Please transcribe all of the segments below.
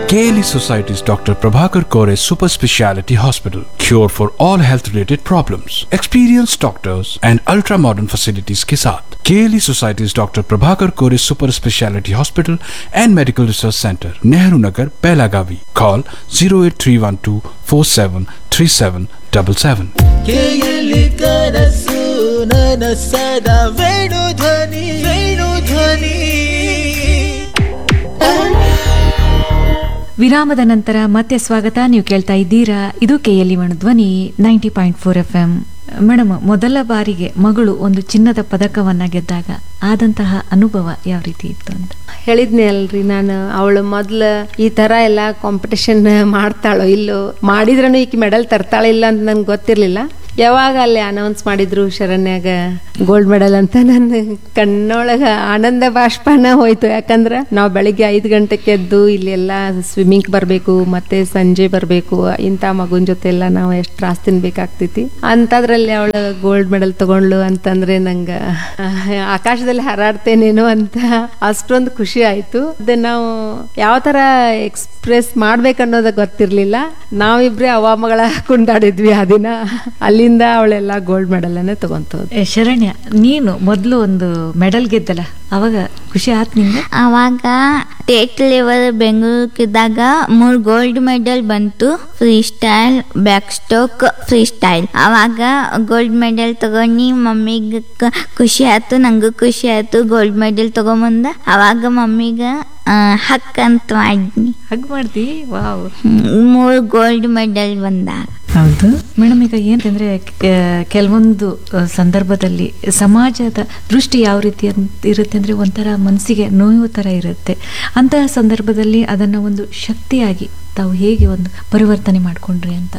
KLE Society's Dr. Prabhakar Kore Super Speciality Hospital. Cure for all health related problems. Experienced doctors and ultra modern facilities के साथ KLE Society's Dr. Prabhakar Kore Super Speciality Hospital and Medical Research Center, Nehru Nagar, Pelagavi. Call 08312 473777. ಕೇಯಲಿ ಕನಸು ನನಸದ ವೇಣು ಧ್ವನಿ ವೇಣು ಧ್ವನಿ ವಿರಾಮದ ನಂತರ ಮತ್ತೆ ಸ್ವಾಗತ ನೀವು ಕೇಳ್ತಾ ಇದ್ದೀರಾ ಇದು KLE Dhwani ninety point four FM ಎಂ ಮೇಡಮ್ ಮೊದಲ ಬಾರಿಗೆ ಮಗಳು ಒಂದು ಚಿನ್ನದ ಪದಕವನ್ನ ಗೆದ್ದಾಗ ಆದಂತಹ ಅನುಭವ ಯಾವ ರೀತಿ ಇತ್ತು ಅಂತ ಹೇಳಿದ್ನಿ ಅಲ್ರಿ ನಾನು ಅವಳು ಮೊದ್ಲ ಈ ತರ ಎಲ್ಲ ಕಾಂಪಿಟೇಷನ್ ಮಾಡ್ತಾಳೋ ಇಲ್ಲೋ ಮಾಡಿದ್ರನು ಈಕಿ ಮೆಡಲ್ ತರ್ತಾಳೆ ಇಲ್ಲ ಅಂತ ನನ್ಗೆ ಗೊತ್ತಿರ್ಲಿಲ್ಲ ಯಾವಾಗ ಅಲ್ಲಿ ಅನೌನ್ಸ್ ಮಾಡಿದ್ರು ಶರಣ್ಯಾಗ ಗೋಲ್ಡ್ ಮೆಡಲ್ ಅಂತ ನನ್ನ ಕಣ್ಣೊಳಗ ಆನಂದ ಬಾಷ್ಪನ ಹೋಯ್ತು ಯಾಕಂದ್ರ ನಾವು ಬೆಳಿಗ್ಗೆ ಐದು ಗಂಟೆಗೆ ಎದ್ದು ಇಲ್ಲೆಲ್ಲ ಸ್ವಿಮ್ಮಿಂಗ್ ಬರಬೇಕು ಮತ್ತೆ ಸಂಜೆ ಬರಬೇಕು ಇಂಥ ಮಗುನ್ ಜೊತೆ ಎಲ್ಲ ನಾವು ಎಷ್ಟು ತ್ರಾಸ್ ತಿನ್ಬೇಕಾಗ್ತೈತಿ ಅಂತದ್ರಲ್ಲಿ ಅವಳು ಗೋಲ್ಡ್ ಮೆಡಲ್ ತಗೊಂಡ್ಲು ಅಂತಂದ್ರೆ ನಂಗ ಆಕಾಶದಲ್ಲಿ ಹಾರಾಡ್ತೇನೇನೋ ಅಂತ ಅಷ್ಟೊಂದು ಖುಷಿ ಆಯ್ತು ಅದು ನಾವು ಯಾವ ತರ ಎಕ್ಸ್ಪ್ರೆಸ್ ಮಾಡ್ಬೇಕನ್ನೋದ ಗೊತ್ತಿರ್ಲಿಲ್ಲ ನಾವಿಬ್ರೇ ಅವ ಮಗಳ ಕುಂದಾಡಿದ್ವಿ ಆ ದಿನ ಅಲ್ಲಿಂದ ಅವಳೆಲ್ಲ ಗೋಲ್ಡ್ ಮೆಡಲ್ ಅನ್ನೇ ತಗೊಂತೋದ್ ಏ, ಶರಣ್ಯ ನೀನು ಮೊದಲು ಒಂದು ಮೆಡಲ್ ಗೆದ್ದಲ್ಲ ಅವಾಗ ಖುಷಿ ಆತ್ ನಿಂಗೆ ಅವಾಗ ಸ್ಟೇಟ್ ಲೆವೆಲ್ ಬೆಂಗಳೂರಿಗಿದ್ದಾಗ ಮೂರು ಗೋಲ್ಡ್ ಮೆಡಲ್ ಬಂತು freestyle backstroke freestyle ಅವಾಗ ಗೋಲ್ಡ್ ಮೆಡಲ್ ತಗೊಂಡು ಮಮ್ಮಿಗೆ ಕ- ಖುಷಿ ಆಯ್ತು ನಂಗೂ ಖುಷಿ ಆಯ್ತು ಗೋಲ್ಡ್ ಮೆಡಲ್ ತಗೊಂಬಂದ ಅವಾಗ ಮಮ್ಮಿಗೆ ಹಕ್ ಅಂತ ಮಾಡಿದ್ನಿ ಹಗ್ ಮಾಡ್ದಿ ವಾವ್ ಮೂರು ಗೋಲ್ಡ್ ಮೆಡಲ್ ಬಂದಾಗ ಹೌದು ಮೇಡಮ್ ಈಗ ಏನಂದ್ರೆ ಕೆಲವೊಂದು ಆ, ಸಂದರ್ಭದಲ್ಲಿ ಸಮಾಜದ ದೃಷ್ಟಿ ಯಾವ ರೀತಿ ಅಂತ ಇರುತ್ತೆ ಅಂದ್ರೆ ಒಂಥರ ಮನಸ್ಸಿಗೆ ನೋವು ತರ ಇರುತ್ತೆ ಅಂತಹ ಸಂದರ್ಭದಲ್ಲಿ ಅದನ್ನ ಒಂದು ಶಕ್ತಿಯಾಗಿ ತಾವು ಹೇಗೆ ಒಂದು ಪರಿವರ್ತನೆ ಮಾಡ್ಕೊಂಡ್ರಿ ಅಂತ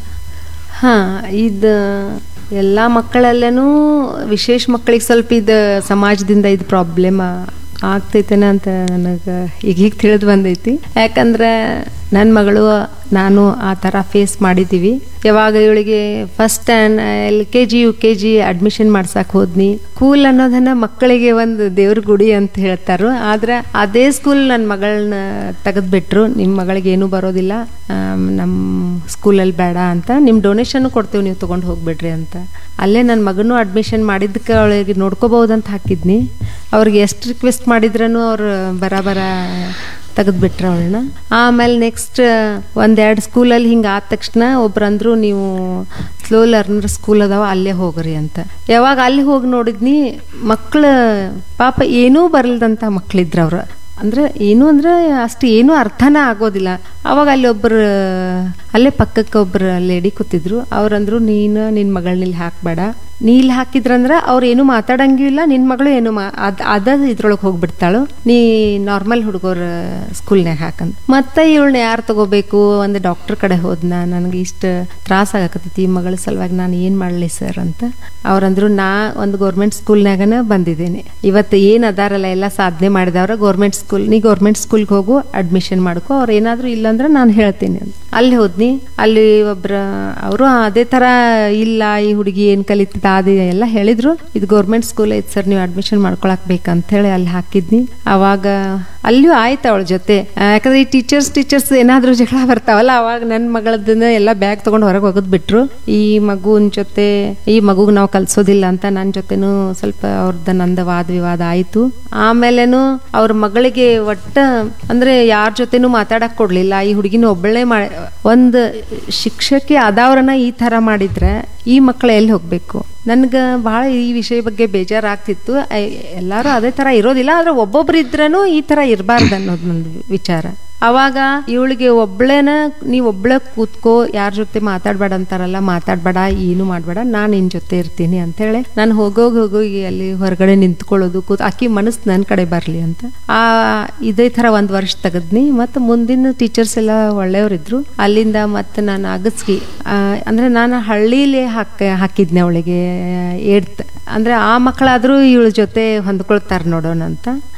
ಹಾ ಇದು ಎಲ್ಲ ಮಕ್ಕಳಲ್ಲೇನೂ ವಿಶೇಷ ಮಕ್ಕಳಿಗೆ ಸ್ವಲ್ಪ ಇದು ಸಮಾಜದಿಂದ ಇದು ಪ್ರಾಬ್ಲಮ್ ಆಗ್ತೈತೇನ ಅಂತ ನನಗೆ ಈಗೀಗ ತಿಳಿದು ಬಂದೈತಿ ಯಾಕಂದ್ರೆ ನನ್ನ ಮಗಳು ನಾನು ಆ ಥರ ಫೇಸ್ ಮಾಡಿದ್ದೀವಿ ಯಾವಾಗ ಇವಳಿಗೆ first L K G U K G admission ಮಾಡ್ಸಕ್ಕೆ ಹೋದ್ನಿ ಸ್ಕೂಲ್ ಅನ್ನೋದನ್ನ ಮಕ್ಕಳಿಗೆ ಒಂದು ದೇವ್ರ ಗುಡಿ ಅಂತ ಹೇಳ್ತಾರೋ ಆದ್ರೆ ಅದೇ ಸ್ಕೂಲ್ ನನ್ನ ಮಗಳನ್ನ ತೆಗೆದ್ಬಿಟ್ರು ನಿಮ್ಮ ಮಗಳಿಗೆ ಏನೂ ಬರೋದಿಲ್ಲ ಆಮ್, ನಮ್ಮ ಸ್ಕೂಲಲ್ಲಿ ಬೇಡ ಅಂತ ನಿಮ್ಮ ಡೊನೇಷನ್ ಕೊಡ್ತೇವೆ ನೀವು ತೊಗೊಂಡು ಹೋಗ್ಬಿಡ್ರಿ ಅಂತ ಅಲ್ಲೇ ನನ್ನ ಮಗನೂ ಅಡ್ಮಿಷನ್ ಮಾಡಿದ್ದಕ್ಕೆ ಅವಳಿಗೆ ನೋಡ್ಕೋಬಹುದಂತ ಹಾಕಿದ್ನಿ ಅವ್ರಿಗೆ ಎಷ್ಟು ರಿಕ್ವೆಸ್ಟ್ ಮಾಡಿದ್ರೂ ಅವ್ರು ಬರಾಬರ ತೆಗೆದ್ಬಿಟ್ರ ಅವಳನ್ನ ಆಮೇಲೆ ನೆಕ್ಸ್ಟ್ ಒಂದೆರಡು ಸ್ಕೂಲಲ್ಲಿ ಹಿಂಗೆ ಆದ ತಕ್ಷಣ ಒಬ್ರಂದ್ರು ನೀವು ಸ್ಲೋ ಲರ್ನರ್ ಸ್ಕೂಲ್ ಅದಾವ ಅಲ್ಲೇ ಹೋಗ್ರಿ ಅಂತ ಯಾವಾಗ ಅಲ್ಲಿ ಹೋಗಿ ನೋಡಿದ್ನಿ ಮಕ್ಕಳು ಪಾಪ ಏನೂ ಬರಲ್ದಂಥ ಮಕ್ಳಿದ್ರು ಅವ್ರು ಅಂದ್ರೆ ಏನು ಅಂದ್ರೆ ಅಷ್ಟು ಏನು ಅರ್ಥನ ಆಗೋದಿಲ್ಲ ಅವಾಗ ಅಲ್ಲಿ ಒಬ್ಬರು ಅಲ್ಲೇ ಪಕ್ಕಕ್ಕೆ ಒಬ್ಬರು ಲೇಡಿ ಕೂತಿದ್ರು ಅವ್ರಂದ್ರು ನೀನು ನಿನ್ನ ಮಗಳನ್ನ ಇಲ್ಲಿ ಹಾಕ್ಬೇಡ ನೀ ಇಲ್ಲಿ ಹಾಕಿದ್ರಂದ್ರ ಅವ್ರು ಏನು ಮಾತಾಡಂಗೂ ಇಲ್ಲ ನಿನ್ನ ಮಗಳು ಏನು ಮಾ ಅದ್ ಅದ ಇದ್ರೊಳಗೆ ಹೋಗ್ಬಿಡ್ತಾಳು ನೀ ನಾರ್ಮಲ್ ಹುಡುಗರ ಸ್ಕೂಲ್ನಾಗ ಹಾಕಂದ್ ಮತ್ತೆ ಇವಳನ್ನ ಯಾರು ತಗೋಬೇಕು ಒಂದು ಡಾಕ್ಟರ್ ಕಡೆ ಹೋದ್ನ ನನಗೆ ಇಷ್ಟು ತ್ರಾಸ ಆಗಕತ್ತೈತಿ ಈ ಮಗಳ ಸಲುವಾಗಿ ನಾನು ಏನು ಮಾಡಲಿ ಸರ್ ಅಂತ ಅವ್ರಂದ್ರು ನಾ ಒಂದು ಗೌರ್ಮೆಂಟ್ ಸ್ಕೂಲ್ನಾಗನ ಬಂದಿದ್ದೇನೆ ಇವತ್ತು ಏನು ಅದಾರಲ್ಲ ಎಲ್ಲ ಸಾಧನೆ ಮಾಡಿದವ್ರ ಗೌರ್ಮೆಂಟ್ ಸ್ಕೂಲ್ ನೀ ಗೌರ್ಮೆಂಟ್ ಸ್ಕೂಲ್ಗೆ ಹೋಗು ಅಡ್ಮಿಷನ್ ಮಾಡ್ಕೊ ಅವ್ರು ಏನಾದರೂ ಇಲ್ಲಾಂದ್ರೆ ನಾನು ಹೇಳ್ತೀನಿ ಅಂತ ಅಲ್ಲಿ ಹೋದ್ನಿ ಅಲ್ಲಿ ಒಬ್ರ ಅವರು ಅದೇ ಥರ ಇಲ್ಲ ಈ ಹುಡುಗಿ ಏನು ಕಲಿತದ ಅದು ಎಲ್ಲ ಹೇಳಿದ್ರು ಇದು ಗೌರ್ಮೆಂಟ್ ಸ್ಕೂಲ್ ಐತೆ ಸರ್ ನೀವು ಅಡ್ಮಿಷನ್ ಮಾಡ್ಕೊಳಕ್ ಬೇಕಂತ ಹೇಳಿ ಅಲ್ಲಿ ಹಾಕಿದ್ನಿ ಅವಾಗ ಅಲ್ಲಿಯೂ ಆಯ್ತು ಅವಳ ಜೊತೆ ಆ, ಯಾಕಂದ್ರೆ ಈ ಟೀಚರ್ಸ್ ಟೀಚರ್ಸ್ ಏನಾದ್ರೂ ಜಗಳ ಬರ್ತಾವಲ್ಲ ಅವಾಗ ನನ್ನ ಮಗಳದನ್ನ ಎಲ್ಲ ಬ್ಯಾಗ್ ತಗೊಂಡು ಹೊರಗೆ ಹೋಗೋದ್ ಬಿಟ್ರು ಈ ಮಗುವಿನ ಜೊತೆ ಈ ಮಗುಗ್ ನಾವು ಕಲ್ಸೋದಿಲ್ಲ ಅಂತ ನನ್ನ ಜೊತೆನೂ ಸ್ವಲ್ಪ ಅವ್ರದ್ದು ನಂದ ವಾದ ವಿವಾದ ಆಯ್ತು ಆಮೇಲೆನು ಅವ್ರ ಮಗಳಿಗೆ ಒಟ್ಟ ಅಂದ್ರೆ ಯಾರ ಜೊತೆನೂ ಮಾತಾಡಕ್ ಕೊಡ್ಲಿಲ್ಲ ಈ ಹುಡುಗಿನ ಒಬ್ಬಳೇ ಮಾ ಒಂದು ಶಿಕ್ಷಕಿ ಆದವ್ರನ್ನ ಈ ತರ ಮಾಡಿದ್ರೆ ಈ ಮಕ್ಕಳು ಎಲ್ಲಿ ಹೋಗ್ಬೇಕು ನನ್ಗೆ ಭಾಳ ಈ ವಿಷಯ ಬಗ್ಗೆ ಬೇಜಾರಾಗ್ತಿತ್ತು ಐ- ಎಲ್ಲರೂ ಅದೇ ತರ ಇರೋದಿಲ್ಲ ಆದ್ರೆ ಒಬ್ಬೊಬ್ರು ಇದ್ರೂ ಈ ತರ ಇರಬಾರ್ದು ಅನ್ನೋದು ನಂದು ವಿಚಾರ ಅವಾಗ ಇವಳಿಗೆ ಒಬ್ಳೇನ ನೀ ಒಬ್ಳ ಕೂತ್ಕೋ ಯಾರ ಜೊತೆ ಮಾತಾಡ್ಬೇಡ ಅಂತಾರಲ್ಲ ಮಾತಾಡ್ಬೇಡ ಏನು ಮಾಡ್ಬೇಡ ನಾನು ನಿನ್ ಜೊತೆ ಇರ್ತೀನಿ ಅಂತೇಳಿ ನಾನು ಹೋಗೋಗಿ ಹೋಗೋಗಿ ಅಲ್ಲಿ ಹೊರಗಡೆ ನಿಂತ್ಕೊಳ್ಳೋದು ಕೂತ್ ಆಕಿ ಮನಸ್ಸು ನನ್ನ ಕಡೆ ಬರಲಿ ಅಂತ ಆ ಇದೇ ಥರ ಒಂದು ವರ್ಷ ತೆಗದ್ನಿ ಮತ್ತು ಮುಂದಿನ ಟೀಚರ್ಸ್ ಎಲ್ಲ ಒಳ್ಳೆಯವರಿದ್ರು ಅಲ್ಲಿಂದ ಮತ್ತೆ ನಾನು ಅಗಸ್ಗಿ ಆ, ಅಂದ್ರೆ ನಾನು ಹಳ್ಳಿಲಿ ಹಾಕ ಹಾಕಿದ್ನೆ ಅವಳಿಗೆ ಏಡ್ತ್ ಅಂದ್ರೆ ಆ ಮಕ್ಕಳಾದ್ರೂ ಇವಳ ಜೊತೆ ಹೊಂದ್ಕೊಳ್ತಾರೆ ನೋಡೋಣ ಅಂತ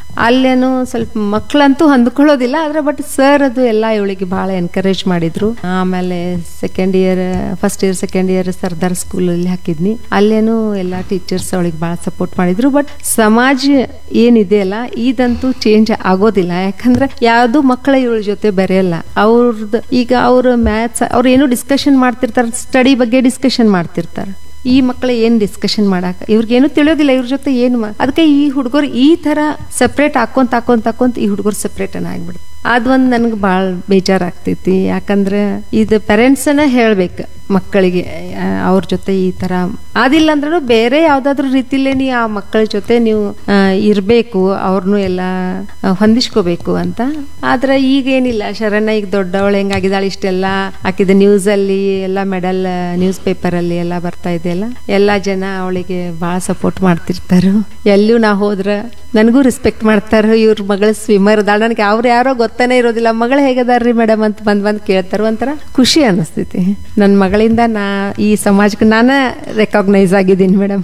ಅಲ್ಲೇನು ಸ್ವಲ್ಪ ಮಕ್ಕಳಂತೂ ಹೊಂದ್ಕೊಳ್ಳೋದಿಲ್ಲ ಆದ್ರೆ ಬಟ್ ಸರ್ ಅದು ಎಲ್ಲ ಇವಳಿಗೆ ಭಾಳ ಎನ್ಕರೇಜ್ ಮಾಡಿದ್ರು ಆಮೇಲೆ second year first year second year Sardar ಸ್ಕೂಲಲ್ಲಿ ಹಾಕಿದ್ನಿ ಅಲ್ಲೇನು ಎಲ್ಲ ಟೀಚರ್ಸ್ ಅವಳಿಗೆ ಭಾಳ ಸಪೋರ್ಟ್ ಮಾಡಿದ್ರು ಬಟ್ ಸಮಾಜ ಏನಿದೆ ಅಲ್ಲ ಇದಂತೂ ಚೇಂಜ್ ಆಗೋದಿಲ್ಲ ಯಾಕಂದ್ರೆ ಯಾವ್ದು ಮಕ್ಕಳ ಇವಳ ಜೊತೆ ಬೆರೆಯಲ್ಲ ಅವ್ರದ್ದು ಈಗ ಅವ್ರು ಮ್ಯಾಥ್ಸ್ ಅವ್ರು ಏನು ಡಿಸ್ಕಷನ್ ಮಾಡ್ತಿರ್ತಾರೆ ಸ್ಟಡಿ ಬಗ್ಗೆ ಡಿಸ್ಕಷನ್ ಮಾಡ್ತಿರ್ತಾರೆ ಈ ಮಕ್ಕಳು ಏನು ಡಿಸ್ಕಷನ್ ಮಾಡಾಕ ಇವ್ರಿಗೇನು ತಿಳಿಯೋದಿಲ್ಲ ಇವ್ರ ಜೊತೆ ಏನು ಮಾ- ಅದಕ್ಕೆ ಈ ಹುಡುಗರು ಈ ತರ ಸಪ್ರೇಟ್ ಹಾಕೊಂತ ಹಾಕೊಂತ ಹಾಕೊಂತ ಈ ಹುಡುಗರು ಸಪ್ರೇಟ್ ಅನ್ನ ಆಗ್ಬಿಡ್ತು ಅದೊಂದು ನನಗೆ ಭಾಳ ಬೇಜಾರಾಗ್ತೈತಿ ಯಾಕಂದ್ರೆ ಇದು ಪೇರೆಂಟ್ಸನ್ನ ಹೇಳ್ಬೇಕು ಮಕ್ಕಳಿಗೆ ಆ, ಅವ್ರ ಜೊತೆ ಈ ತರ ಅದಿಲ್ಲ ಅಂದ್ರೂ ಬೇರೆ ಯಾವ್ದಾದ್ರು ರೀತಿಲೇ ನೀ ಆ ಮಕ್ಕಳ ಜೊತೆ ನೀವು ಆ, ಇರ್ಬೇಕು ಅವ್ರನ್ನೂ ಎಲ್ಲ ಆ, ಹೊಂದಿಸ್ಕೋಬೇಕು ಅಂತ ಆದ್ರೆ ಈಗ ಏನಿಲ್ಲ ಶರಣ್ಯ ಈಗ ದೊಡ್ಡವಳು ಹೆಂಗಾಗಿದ್ದಾಳೆ ಇಷ್ಟೆಲ್ಲ ಹಾಕಿದ ನ್ಯೂಸ್ ಅಲ್ಲಿ ಎಲ್ಲ ಮೆಡಲ್ ನ್ಯೂಸ್ ಪೇಪರ್ ಅಲ್ಲಿ ಎಲ್ಲ ಬರ್ತಾ ಇದೆಯಲ್ಲ ಎಲ್ಲಾ ಜನ ಅವಳಿಗೆ ಭಾಳ ಸಪೋರ್ಟ್ ಮಾಡ್ತಿರ್ತಾರು ಎಲ್ಲೂ ನಾ ಹೋದ್ರ ನನಗೂ ರೆಸ್ಪೆಕ್ಟ್ ಮಾಡ್ತಾರ ಇವ್ರ ಮಗಳು ಸ್ವಿಮ್ಮರ್ ಅದಾಳ ನನಗೆ ಅವ್ರು ಯಾರೋ ಗೊತ್ತಾನೆ ಇರೋದಿಲ್ಲ ಮಗಳು ಹೇಗದಾರ್ರಿ ಮೇಡಮ್ ಅಂತ ಬಂದ್ ಬಂದ್ ಕೇಳ್ತಾರ ಒಂಥರ ಖುಷಿ ಅನಿಸ್ತೈತಿ ನನ್ನ ಮಗಳಿಂದ ನಾ ಈ ಸಮಾಜಕ್ಕೆ ನಾನು ರೆಕಾಗ್ನೈಸ್ ಆಗಿದ್ದೀನಿ ಮೇಡಮ್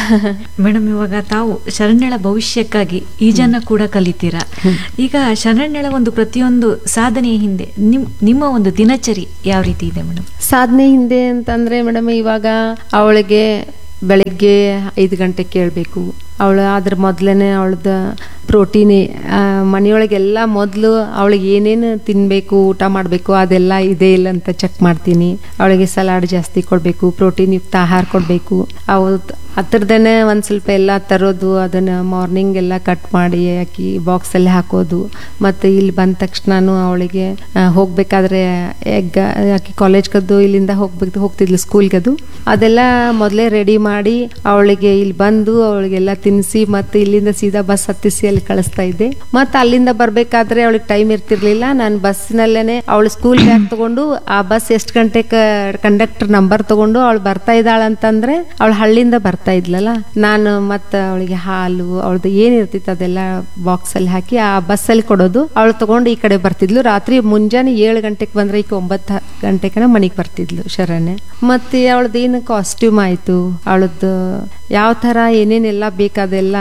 ಮೇಡಮ್ ಇವಾಗ ತಾವು ಶರಣ್ಯಳ ಭವಿಷ್ಯಕ್ಕಾಗಿ ಈಜನ್ನ ಕೂಡ ಕಲಿತೀರಾ ಈಗ ಶರಣ್ಯಳ ಒಂದು ಪ್ರತಿಯೊಂದು ಸಾಧನೆಯ ಹಿಂದೆ ನಿಮ್ ನಿಮ್ಮ ಒಂದು ದಿನಚರಿ ಯಾವ ರೀತಿ ಇದೆ ಮೇಡಮ್ ಸಾಧನೆ ಹಿಂದೆ ಅಂತಂದ್ರೆ ಮೇಡಮ್ ಇವಾಗ ಅವಳಿಗೆ ಬೆಳಗ್ಗೆ ಐದು ಗಂಟೆ ಕೇಳಬೇಕು ಅವಳು ಅದ್ರ ಮೊದಲೇ ಅವಳದ ಪ್ರೋಟೀನ್ ಮನೆಯೊಳಗೆಲ್ಲ ಮೊದಲು ಅವಳಿಗೆ ಏನೇನು ತಿನ್ನಬೇಕು ಊಟ ಮಾಡಬೇಕು ಅದೆಲ್ಲ ಇದೆ ಇಲ್ಲ ಅಂತ ಚೆಕ್ ಮಾಡ್ತೀನಿ ಅವಳಿಗೆ ಸಲಾಡ್ ಜಾಸ್ತಿ ಕೊಡಬೇಕು ಪ್ರೋಟೀನ್ ಯುಕ್ತ ಆಹಾರ ಕೊಡಬೇಕು ಅವತ್ತು ಹತ್ರದನೇ ಒಂದು ಸ್ವಲ್ಪ ಎಲ್ಲ ತರೋದು ಅದನ್ನು ಮಾರ್ನಿಂಗ್ ಎಲ್ಲ ಕಟ್ ಮಾಡಿ ಹಾಕಿ ಬಾಕ್ಸಲ್ಲಿ ಹಾಕೋದು ಮತ್ತು ಇಲ್ಲಿ ಬಂದ ತಕ್ಷಣನೂ ಅವಳಿಗೆ ಆ, ಹೋಗ್ಬೇಕಾದ್ರೆ ಎಗ್ ಆಕಿ ಕಾಲೇಜ್ಗದು ಇಲ್ಲಿಂದ ಹೋಗ್ಬೇಕು ಹೋಗ್ತಿದ್ಲು ಸ್ಕೂಲ್ಗದು ಅದೆಲ್ಲ ಮೊದಲೇ ರೆಡಿ ಮಾಡಿ ಅವಳಿಗೆ ಇಲ್ಲಿ ಬಂದು ಅವಳಿಗೆಲ್ಲ ತಿನ್ನಿಸಿ ಮತ್ತು ಇಲ್ಲಿಂದ ಸೀದಾ ಬಸ್ ಹತ್ತಿಸಿ ಅಲ್ಲಿ ಕಳಿಸ್ತಾ ಇದ್ದೆ ಮತ್ತು ಅಲ್ಲಿಂದ ಬರಬೇಕಾದ್ರೆ ಅವಳಿಗೆ ಟೈಮ್ ಇರ್ತಿರ್ಲಿಲ್ಲ ನಾನು ಬಸ್ನಲ್ಲೇನೆ ಅವಳು ಸ್ಕೂಲ್ ಬ್ಯಾಗ್ ತಗೊಂಡು ಆ ಬಸ್ ಎಷ್ಟು ಗಂಟೆಗೆ ಕಂಡಕ್ಟರ್ ನಂಬರ್ ತಗೊಂಡು ಅವಳು ಬರ್ತಾ ಇದ್ದಾಳ ಅಂತಂದ್ರೆ ಅವಳು ಹಳ್ಳಿಯಿಂದ ಬರ್ತಾ ಇದ್ಲಲ್ಲ ನಾನು ಮತ್ತೆ ಅವಳಿಗೆ ಹಾಲು ಅವಳದು ಏನಿರ್ತಿತ್ತು ಅದೆಲ್ಲ ಬಾಕ್ಸ್ ಅಲ್ಲಿ ಹಾಕಿ ಆ ಬಸ್ಸಲ್ಲಿ ಕೊಡೋದು ಅವಳು ತಗೊಂಡು ಈ ಕಡೆ ಬರ್ತಿದ್ಲು ರಾತ್ರಿ ಮುಂಜಾನೆ ಏಳು ಗಂಟೆಗೆ ಬಂದ್ರೆ ಈಗ ಒಂಬತ್ತು ಗಂಟೆಗೆ ಮನೆಗೆ ಬರ್ತಿದ್ಲು ಶರಣ್ಯ ಮತ್ತೆ ಅವಳದ್ದು ಏನು ಕಾಸ್ಟ್ಯೂಮ್ ಆಯ್ತು ಅವಳದ್ದು ಯಾವ ಥರ ಏನೇನೆಲ್ಲ ಬೇಕಾದೆಲ್ಲ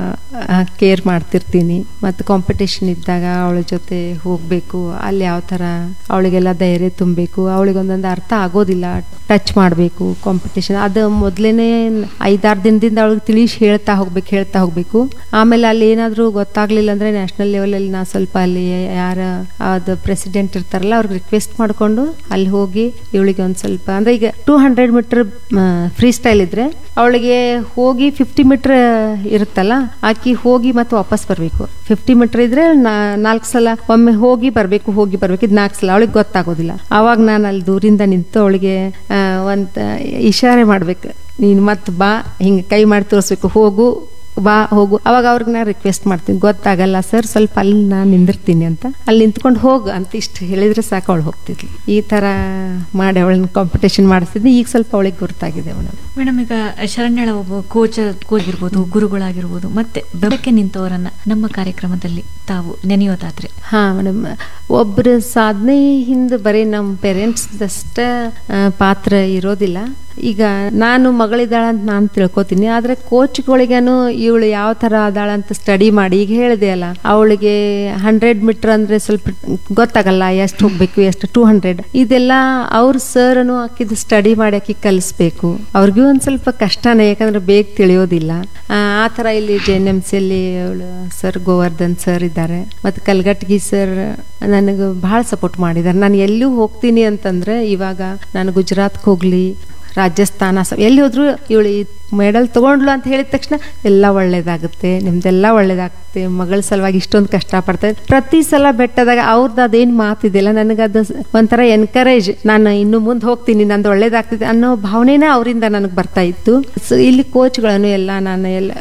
ಕೇರ್ ಮಾಡ್ತಿರ್ತೀನಿ ಮತ್ತು ಕಾಂಪಿಟೇಷನ್ ಇದ್ದಾಗ ಅವಳ ಜೊತೆ ಹೋಗಬೇಕು ಅಲ್ಲಿ ಯಾವ ಥರ ಅವಳಿಗೆಲ್ಲ ಧೈರ್ಯ ತುಂಬಬೇಕು ಅವಳಿಗೆ ಒಂದೊಂದು ಅರ್ಥ ಆಗೋದಿಲ್ಲ ಟಚ್ ಮಾಡಬೇಕು ಕಾಂಪಿಟೇಷನ್ ಅದು ಮೊದಲೇ ಐದಾರು ದಿನದಿಂದ ಅವಳಿಗೆ ತಿಳಿಸಿ ಹೇಳ್ತಾ ಹೋಗ್ಬೇಕು ಹೇಳ್ತಾ ಹೋಗ್ಬೇಕು ಆಮೇಲೆ ಅಲ್ಲಿ ಏನಾದರೂ ಗೊತ್ತಾಗ್ಲಿಲ್ಲ ಅಂದ್ರೆ ನ್ಯಾಷನಲ್ ಲೆವೆಲಲ್ಲಿ ನಾ ಸ್ವಲ್ಪ ಅಲ್ಲಿ ಯಾರ ಅದು ಪ್ರೆಸಿಡೆಂಟ್ ಇರ್ತಾರಲ್ಲ ಅವ್ರಿಗೆ ರಿಕ್ವೆಸ್ಟ್ ಮಾಡಿಕೊಂಡು ಅಲ್ಲಿ ಹೋಗಿ ಇವಳಿಗೆ ಒಂದು ಸ್ವಲ್ಪ ಅಂದ್ರೆ ಈಗ two hundred metre freestyle ಇದ್ರೆ ಅವಳಿಗೆ ಹೋಗಿ ಫಿಫ್ಟಿ ಮೀಟರ್ ಇರುತ್ತಲ್ಲ ಆಕಿ ಹೋಗಿ ಮತ್ತೆ ವಾಪಸ್ ಬರಬೇಕು ಫಿಫ್ಟಿ ಮೀಟರ್ ಇದ್ರೆ ನಾಲ್ಕು ಸಲ ಒಮ್ಮೆ ಹೋಗಿ ಬರಬೇಕು ಹೋಗಿ ಬರ್ಬೇಕು ಇದು ನಾಲ್ಕು ಸಲ ಅವಳಿಗೆ ಗೊತ್ತಾಗೋದಿಲ್ಲ ಅವಾಗ ನಾನು ಅಲ್ಲಿ ದೂರಿಂದ ನಿಂತು ಅವಳಿಗೆ ಒಂದು ಇಶಾರೆ ಮಾಡ್ಬೇಕು ನೀನು ಮತ್ತೆ ಬಾ ಹಿಂಗೆ ಕೈ ಮಾಡಿ ತೋರಿಸ್ಬೇಕು ಹೋಗು ಬಾ ಹೋಗು ಅವಾಗ ಅವ್ರಿಗೆ ನಾ ರಿಕ್ವೆಸ್ಟ್ ಮಾಡ್ತೀನಿ ಗೊತ್ತಾಗಲ್ಲ ಸರ್ ಸ್ವಲ್ಪ ಅಲ್ಲಿ ನಾನು ನಿಂದಿರ್ತೀನಿ ಅಂತ ಅಲ್ಲಿ ನಿಂತ್ಕೊಂಡು ಹೋಗು ಅಂತ ಇಷ್ಟು ಹೇಳಿದ್ರೆ ಸಾಕು ಅವಳು ಹೋಗ್ತಿದ್ಲು ಈ ಥರ ಮಾಡಿ ಅವಳನ್ನ ಕಾಂಪಿಟೇಷನ್ ಮಾಡಿಸ್ತಿದ್ದೆ ಈಗ ಸ್ವಲ್ಪ ಅವಳಿಗೆ ಗೊತ್ತಾಗಿದೆ ಮೇಡಮ್ ಮೇಡಮ್ ಈಗ ಶರಣ್ಯಳ ಒಬ್ಬ ಕೋಚ್ ಆಗಿರ್ಬೋದು ಗುರುಗಳಾಗಿರ್ಬೋದು ಮತ್ತೆ ಬೆಳಕ್ಕೆ ನಿಂತವರನ್ನ ನಮ್ಮ ಕಾರ್ಯಕ್ರಮದಲ್ಲಿ ತಾವು ನೆನೆಯೋದಾದ್ರೆ ಹಾ ಮೇಡಮ್ ಒಬ್ಬರ ಸಾಧನೆ ಹಿಂದೆ ಬರೀ ನಮ್ಮ ಪೇರೆಂಟ್ಸ್ದಷ್ಟ ಪಾತ್ರ ಇರೋದಿಲ್ಲ ಈಗ ನಾನು ಮಗಳಿದ್ದಾಳ ಅಂತ ನಾನು ತಿಳ್ಕೊತೀನಿ ಆದ್ರೆ ಕೋಚ್ಗಳಿಗೇನು ಇವಳು ಯಾವ ತರ ಅದಾಳ ಅಂತ ಸ್ಟಡಿ ಮಾಡಿ ಈಗ ಹೇಳಿದೆ ಅಲ್ಲ ಅವಳಿಗೆ ಹಂಡ್ರೆಡ್ ಮೀಟರ್ ಅಂದ್ರೆ ಸ್ವಲ್ಪ ಗೊತ್ತಾಗಲ್ಲ ಎಷ್ಟು ಹೋಗ್ಬೇಕು ಎಷ್ಟು ಟೂ ಹಂಡ್ರೆಡ್ ಇದೆಲ್ಲ ಅವ್ರ ಸರ್ನು ಹಾಕಿದ್ ಸ್ಟಡಿ ಮಾಡಿ ಆಕಿ ಕಲಿಸ್ಬೇಕು ಅವ್ರಿಗೂ ಒಂದ್ ಸ್ವಲ್ಪ ಕಷ್ಟನೇ ಯಾಕಂದ್ರೆ ಬೇಗ ತಿಳಿಯೋದಿಲ್ಲ ಆ ಆ ಥರ ಇಲ್ಲಿ ಜೆ ಎನ್ ಎಮ್ ಸಿಯಲ್ಲಿ ಅವಳು ಸರ್ ಗೋವರ್ಧನ್ ಸರ್ ಇದ್ದಾರೆ ಮತ್ತು ಕಲ್ಗಟ್ಗಿ ಸರ್ ನನಗೆ ಭಾಳ ಸಪೋರ್ಟ್ ಮಾಡಿದ್ದಾರೆ ನಾನು ಎಲ್ಲೂ ಹೋಗ್ತೀನಿ ಅಂತಂದ್ರೆ ಇವಾಗ ನಾನು ಗುಜರಾತ್ಗೆ ಹೋಗ್ಲಿ ರಾಜಸ್ಥಾನ ಸ- ಎಲ್ಲಿ ಹೋದ್ರು ಇವಳು ಮೆಡಲ್ ತಗೊಂಡ್ಲು ಅಂತ ಹೇಳಿದ ತಕ್ಷಣ ಎಲ್ಲ ಒಳ್ಳೇದಾಗುತ್ತೆ ನಿಮ್ದೆಲ್ಲ ಒಳ್ಳೇದಾಗುತ್ತೆ ಮಗಳ ಸಲುವಾಗಿ ಇಷ್ಟೊಂದು ಕಷ್ಟಪಡ್ತಾರೆ ಪ್ರತಿ ಸಲ ಬೆಟ್ಟದಾಗ ಅವ್ರದ್ದು ಅದೇನು ಮಾತಿದೆಯಲ್ಲ ನನಗದು ಒಂಥರ ಎನ್ಕರೇಜ್ ನಾನು ಇನ್ನು ಮುಂದೆ ಹೋಗ್ತೀನಿ ನಂದು ಒಳ್ಳೇದಾಗ್ತಿದೆ ಅನ್ನೋ ಭಾವನೆನೇ ಅವರಿಂದ ನನಗೆ ಬರ್ತಾ ಇತ್ತು ಸೊ ಇಲ್ಲಿ ಕೋಚ್ಗಳನ್ನು ಎಲ್ಲ ನಾನು ಎಲ್ಲ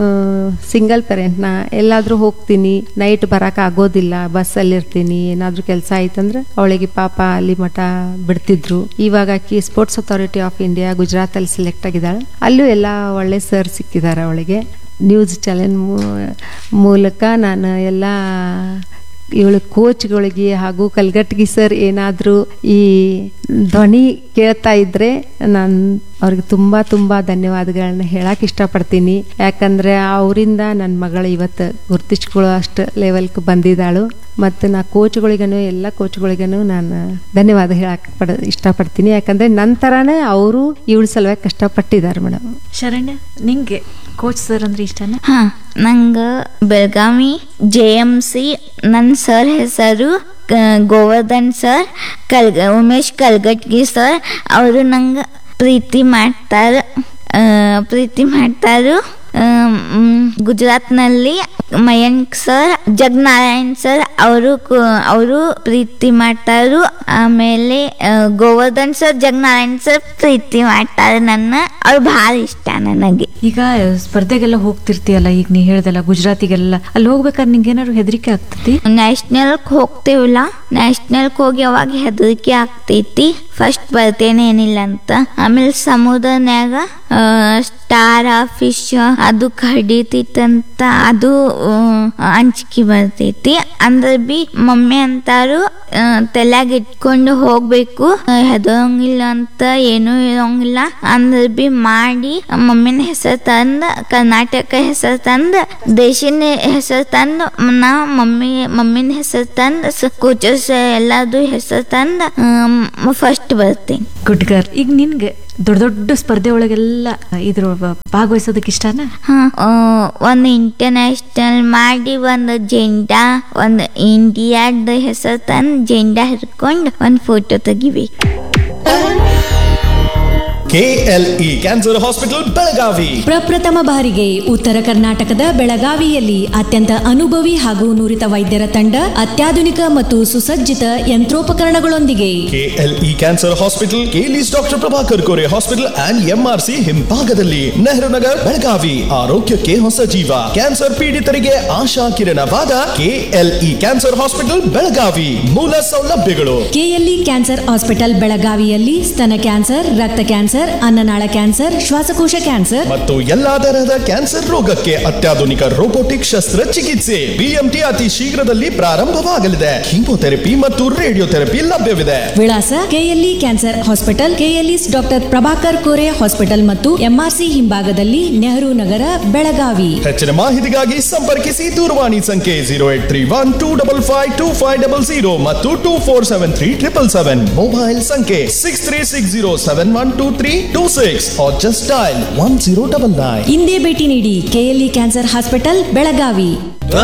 ಸಿಂಗಲ್ ಪೇರೆಂಟ್ ನಾ ಎಲ್ಲಾದ್ರೂ ಹೋಗ್ತೀನಿ ನೈಟ್ ಬರಕ್ ಆಗೋದಿಲ್ಲ ಬಸ್ಸಲ್ಲಿ ಇರ್ತೀನಿ ಏನಾದ್ರೂ ಕೆಲಸ ಆಯ್ತಂದ್ರೆ ಅವಳಿಗೆ ಪಾಪ ಅಲ್ಲಿ ಮಠ ಬಿಡ್ತಿದ್ರು ಇವಾಗ ಆಕಿ Sports Authority of India Gujarat ಅಲ್ಲಿ ಸೆಲೆಕ್ಟ್ ಆಗಿದ್ದಾಳೆ ಅಲ್ಲೂ ಎಲ್ಲ ಒಳ್ಳೆ ಸರ್ ಸಿಕ್ಕಿದ್ದಾರೆ ಅವಳಿಗೆ ನ್ಯೂಸ್ ಚಾನೆಲ್ ಮೂಲಕ ನಾನು ಎಲ್ಲ ಇವಳು ಕೋಚ್ಗಳಿಗೆ ಹಾಗೂ ಕಲ್ಗಟ್ಗಿ ಸರ್ ಏನಾದರೂ ಈ ಧ್ವನಿ ಕೇಳ್ತಾ ಇದ್ರೆ ನಾನು ಅವ್ರಿಗೆ ತುಂಬ ತುಂಬ ಧನ್ಯವಾದಗಳನ್ನ ಹೇಳಕ್ಕೆ ಇಷ್ಟಪಡ್ತೀನಿ ಯಾಕಂದ್ರೆ ಅವರಿಂದ ನನ್ನ ಮಗಳು ಇವತ್ತು ಗುರ್ತಿಸ್ಕೊಳ್ಳೋ ಅಷ್ಟು ಲೆವೆಲ್ಗೆ ಬಂದಿದ್ದಾಳು ಮತ್ತು ನಾ ಕೋಚ್ಗಳಿಗನು ಎಲ್ಲ ಕೋಚ್ಗಳಿಗನು ನಾನು ಧನ್ಯವಾದ ಹೇಳಕ್ಕೆ ಪಡ ಇಷ್ಟಪಡ್ತೀನಿ ಯಾಕಂದ್ರೆ ನನ್ನ ಥರನೇ ಅವರು ಇವಳ ಸಲುವಾಗಿ ಕಷ್ಟಪಟ್ಟಿದ್ದಾರೆ ಮೇಡಮ್ ಶರಣ್ಯ ನಿಂಗೆ ಕೋಚ್ ಸರ್ ಅಂದ್ರೆ ಇಷ್ಟನಾ ಹಾ ನಂಗೆ ಬೆಳಗಾವಿ ಜೆ ಎಮ್ ಸಿ ನನ್ನ ಸರ್ ಹೆಸರು ಕ- ಗೋವರ್ಧನ್ ಸರ್ ಕಲ್ಗ ಉಮೇಶ್ ಕಲ್ಗಟ್ಗಿ ಸರ್ ಅವರು ನಂಗೆ ಪ್ರೀತಿ ಮಾಡ್ತಾರೆ ಆ, ಪ್ರೀತಿ ಮಾಡ್ತಾರು ಆ, ಮ್, ಗುಜರಾತ್ನಲ್ಲಿ ಮಯಂಕ್ ಸರ್ ಜಗನಾರಾಯಣ್ ಸರ್ ಅವರು ಅವರು ಪ್ರೀತಿ ಮಾಡ್ತಾರು ಆಮೇಲೆ ಆ, ಗೋವರ್ಧನ್ ಸರ್ ಜಗನಾರಾಯಣ್ ಸರ್ ಪ್ರೀತಿ ಮಾಡ್ತಾರೆ ನನ್ನ ಅವ್ರು ಭಾಳ ಇಷ್ಟ ನನಗೆ ಈಗ ಸ್ಪರ್ಧೆಗೆಲ್ಲ ಹೋಗ್ತಿರ್ತೀಯಲ್ಲ ಈಗ ನೀ ಹೇಳ್ದಲ್ಲ ಗುಜರಾತಿಗೆಲ್ಲ ಅಲ್ಲಿ ಹೋಗ್ಬೇಕಾದ್ರೆ ನಿಂಗೆ ಏನಾದ್ರು ಹೆದರಿಕೆ ಆಗ್ತತಿ ನ್ಯಾಷನಲ್ಗೆ ಹೋಗ್ತೇವಲ್ಲ ನ್ಯಾಷನಲ್ಗೆ ಹೋಗಿ ಅವಾಗ ಹೆದರಿಕೆ ಆಗ್ತೈತಿ ಫಸ್ಟ್ ಬರ್ತೇನೆ ಏನಿಲ್ಲ ಅಂತ ಆಮೇಲೆ ಸಮುದ್ರನ್ಯಾಗ ಸ್ಟಾರ್ ಫಿಶ್ ಅದು ಕಡಿತೈತಂತ ಅದು ಆ, ಅಂಜಿಕೆ ಬರ್ತೈತಿ ಅಂದ್ರೆ ಬಿ ಮಮ್ಮಿ ಅಂತಾರು ಆ, ತಲ್ಯಾಗ ಇಟ್ಕೊಂಡು ಹೋಗ್ಬೇಕು ಆ, ಹೆದರಂಗಿಲ್ಲ ಅಂತ ಏನೂ ಇರೋಂಗಿಲ್ಲ ಅಂದ್ರೆ ಬಿ ಮಾಡಿ ಮಮ್ಮಿನ ಹೆಸರು ತಂದ ಕರ್ನಾಟಕ ಹೆಸರು ತಂದ ದೇಶಿನ ಹೆಸರು ತಂದು ನಾ ಮಮ್ಮಿ ಮಮ್ಮಿನ ಹೆಸರು ತಂದ ಕೋಚಸ್ ಎಲ್ಲಾರ್ದು ಹೆಸರು ತಂದ ಫಸ್ಟ್ ಬರ್ತೀನಿ ಗುಡ್ ಗರ್ ಈಗ ನಿನ್ಗೆ ದೊಡ್ಡ ದೊಡ್ಡ ಸ್ಪರ್ಧೆ ಒಳಗೆಲ್ಲ ಇದ್ರ ಭಾಗವಹಿಸೋದಕ್ಕೆ ಇಷ್ಟನಾ ಹಾ ಒಂದು ಇಂಟರ್ನ್ಯಾಷನಲ್ ಮಾಡಿ ಒಂದು ಜೆಂಡಾ ಒಂದು ಇಂಡಿಯಾದ ಹೆಸರು ತಂದು ಜೆಂಡಾ ಹಿಡ್ಕೊಂಡು ಒಂದು ಫೋಟೋ ತೆಗಿಬೇಕು ಕೆಎಲ್ಇ ಕ್ಯಾನ್ಸರ್ ಹಾಸ್ಪಿಟಲ್ ಬೆಳಗಾವಿ ಪ್ರಪ್ರಥಮ ಬಾರಿಗೆ ಉತ್ತರ ಕರ್ನಾಟಕದ ಬೆಳಗಾವಿಯಲ್ಲಿ ಅತ್ಯಂತ ಅನುಭವಿ ಹಾಗೂ ನುರಿತ ವೈದ್ಯರ ತಂಡ ಅತ್ಯಾಧುನಿಕ ಮತ್ತು ಸುಸಜ್ಜಿತ ಯಂತ್ರೋಪಕರಣಗಳೊಂದಿಗೆ KLE cancer hospital KLE's doctor Prabhakar Kore hospital and MRC ಹಿಂಭಾಗದಲ್ಲಿ ನೆಹರು ನಗರ್ ಬೆಳಗಾವಿ ಆರೋಗ್ಯಕ್ಕೆ ಹೊಸ ಜೀವ ಕ್ಯಾನ್ಸರ್ ಪೀಡಿತರಿಗೆ ಆಶಾ ಕಿರಣವಾದ ಕೆಎಲ್ಇ ಕ್ಯಾನ್ಸರ್ ಹಾಸ್ಪಿಟಲ್ ಬೆಳಗಾವಿ ಮೂಲ ಸೌಲಭ್ಯಗಳು ಕೆಎಲ್ಇ ಕ್ಯಾನ್ಸರ್ ಹಾಸ್ಪಿಟಲ್ ಬೆಳಗಾವಿಯಲ್ಲಿ ಸ್ತನ ಕ್ಯಾನ್ಸರ್ ರಕ್ತ ಕ್ಯಾನ್ಸರ್ ಅನ್ನನಾಳ ಕ್ಯಾನ್ಸರ್ ಶ್ವಾಸಕೋಶ ಕ್ಯಾನ್ಸರ್ ಮತ್ತು ಎಲ್ಲಾ ತರಹದ ಕ್ಯಾನ್ಸರ್ ರೋಗಕ್ಕೆ ಅತ್ಯಾಧುನಿಕ ರೋಬೋಟಿಕ್ ಶಸ್ತ್ರಚಿಕಿತ್ಸೆ ಬಿಎಂಟಿ ಅತಿ ಶೀಘ್ರದಲ್ಲಿ ಪ್ರಾರಂಭವಾಗಲಿದೆ ಕೀಮೋಥೆರಪಿ ಮತ್ತು ರೇಡಿಯೋಥೆರಪಿ ಲಭ್ಯವಿದೆ ವಿಳಾಸ KLE cancer hospital KLE's doctor Prabhakar Kore hospital ಮತ್ತು ಎಂಆರ್ಸಿ ಹಿಂಭಾಗದಲ್ಲಿ ನೆಹರು ನಗರ ಬೆಳಗಾವಿ ಹೆಚ್ಚಿನ ಮಾಹಿತಿಗಾಗಿ ಸಂಪರ್ಕಿಸಿ ದೂರವಾಣಿ ಸಂಖ್ಯೆ zero eight three one two double five two five double zero ಮತ್ತು two four seven three triple seven mobile ಸಂಖ್ಯೆ six three six zero seven one two three two six or just dial one zero double nine ಇಂದೇ ಭೇಟಿ ನೀಡಿ KLE cancer hospital Belagavi